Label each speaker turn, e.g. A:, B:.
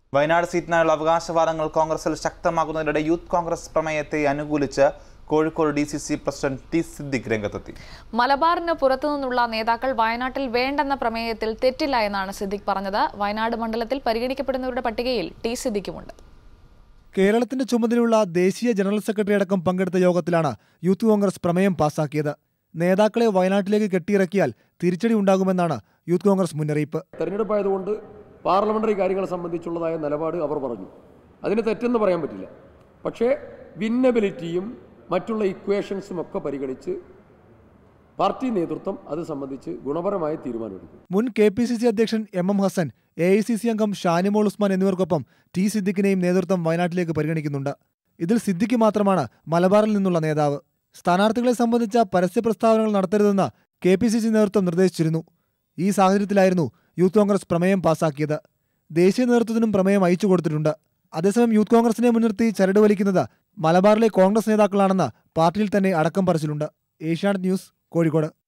A: വയനാട് സീറ്റിനായുള്ള അവകാശവാദങ്ങൾ കോൺഗ്രസിൽ ശക്തമാകുന്നതിനിടെ യൂത്ത് കോൺഗ്രസ് പ്രമേയത്തെ അനുകൂലിച്ച് Kozhikode D C C president T Siddique രംഗത്തെത്തി
B: മലബാറിന് പുറത്തുനിന്നുള്ള നേതാക്കൾ വയനാട്ടിൽ വേണ്ടെന്ന പ്രമേയത്തിൽ തെറ്റില്ല എന്നാണ് സിദ്ദിഖ് പറഞ്ഞത് വയനാട് മണ്ഡലത്തിൽ പരിഗണിക്കപ്പെടുന്നവരുടെ പട്ടികയിൽ ടി സിദ്ദിഖുമുണ്ട്
C: കേരളത്തിന്റെ ചുമതലയുള്ള ദേശീയ ജനറൽ സെക്രട്ടറി അടക്കം പങ്കെടുത്ത യോഗത്തിലാണ് യൂത്ത് കോൺഗ്രസ് പ്രമേയം പാസാക്കിയത് നേതാക്കളെ വയനാട്ടിലേക്ക് കെട്ടിയിറക്കിയാൽ തിരിച്ചടി ഉണ്ടാകുമെന്നാണ് യൂത്ത് കോൺഗ്രസ് മുന്നറിയിപ്പ്
D: തെരഞ്ഞെടുപ്പായതുകൊണ്ട് പാർലമെന്ററി കാര്യങ്ങളെ സംബന്ധിച്ചുള്ളതായ നിലപാട് അവർ പറഞ്ഞു അതിന് തെറ്റെന്ന് പറയാൻ പറ്റില്ല പക്ഷേ വിന്നബിലിറ്റിയും മറ്റുള്ള ഇക്വേഷൻസും ഒക്കെ പരിഗണിച്ച് പാർട്ടി നേതൃത്വം അത് സംബന്ധിച്ച് ഗുണപരമായ തീരുമാനമെടുക്കും
C: മുൻ കെ പി സി സി അധ്യക്ഷൻ M M Hassan A I C C അംഗം ഷാനിമോൾ ഉസ്മാൻ എന്നിവർക്കൊപ്പം ടി സിദ്ദിഖിനെയും നേതൃത്വം വയനാട്ടിലേക്ക് പരിഗണിക്കുന്നുണ്ട് ഇതിൽ സിദ്ദിഖ് മാത്രമാണ് മലബാറിൽ നിന്നുള്ള നേതാവ് സ്ഥാനാർത്ഥികളെ സംബന്ധിച്ച പരസ്യ പ്രസ്താവനകൾ നടത്തരുതെന്ന് കെ പി സി സി നേതൃത്വം നിർദ്ദേശിച്ചിരുന്നു ഈ സാഹചര്യത്തിലായിരുന്നു യൂത്ത് കോൺഗ്രസ് പ്രമേയം പാസാക്കിയത് ദേശീയ നേതൃത്വത്തിനും പ്രമേയം അയച്ചു കൊടുത്തിട്ടുണ്ട് അതേസമയം യൂത്ത് കോൺഗ്രസിനെ മുൻനിർത്തി ചരട് വലിക്കുന്നത് മലബാറിലെ കോൺഗ്രസ് നേതാക്കളാണെന്ന് പാർട്ടിയിൽ തന്നെ അടക്കം പറച്ചിലുണ്ട് ഏഷ്യാനെറ്റ് ന്യൂസ് കോഴിക്കോട്